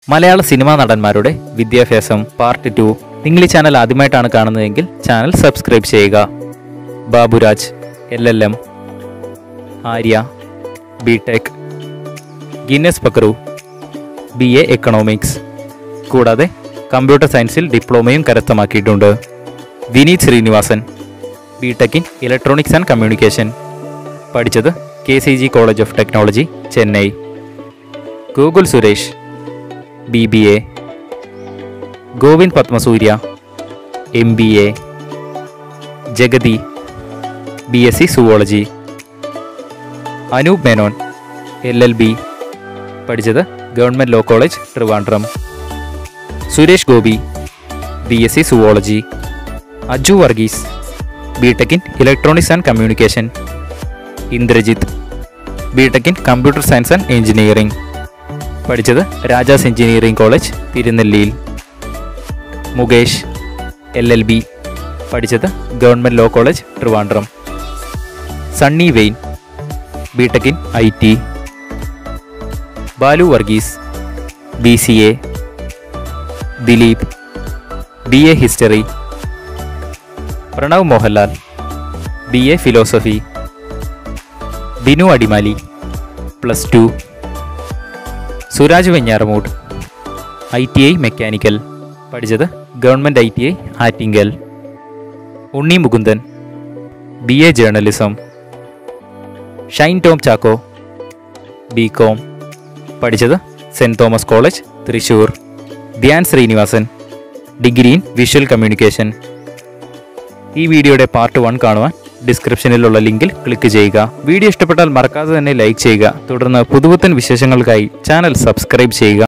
മലയാള സിനിമാ നടന്മാരുടെ വിദ്യാഭ്യാസം part two നിങ്ങൾ ഈ ചാനൽ ആദ്യമായിട്ടാണ് കാണുന്നതെങ്കിൽ ചാനൽ സബ്സ്ക്രൈബ് ചെയ്യുക Baburaj L L M Arya B tech Guinness Pakru B A economics കൂടാതെ കമ്പ്യൂട്ടർ സയൻസിൽ ഡിപ്ലോമയും കരസ്ഥമാക്കിയിട്ടുണ്ട് Vineeth Sreenivasan B tech in electronics and communication പഠിച്ചത് K C G college of technology Chennai Gokul Suresh B B A Govind Padmasurya M B A Jagathy B S C zoology Anoop Menon L L B പഠിച്ചത് government law college Trivandrum Suresh Gopi B S C zoology Aju Varghese B tech in electronics and communication Indrajith B tech in computer science and engineering പഠിച്ചത് Rajas engineering college തിരുനെല്ലിയിൽ Mukesh L L B പഠിച്ചത് government law college Trivandrum Sunny Wayne B tech in I T Balu Varghese B C A Dileep B A history Pranav Mohanlal B A philosophy Binu Adimali plus two Suraj Venjaramoodu I T I mechanical പഠിച്ചത് government I T I Attingal Unni Mukundan B A journalism Shine Tom Chacko B com പഠിച്ചത് saint Thomas college Thrissur Dhyan Sreenivasan degree in visual communication ഈ വീഡിയോയുടെ part one കാണുവാൻ ഡിസ്ക്രിപ്ഷനിലുള്ള ലിങ്കിൽ click ചെയ്യുക video ഇഷ്ടപ്പെട്ടാൽ മറക്കാതെ തന്നെ ലൈക്ക് ചെയ്യുക തുടർന്ന് പുതുപുത്തൻ വിശേഷങ്ങൾക്കായി ചാനൽ സബ്സ്ക്രൈബ് ചെയ്യുക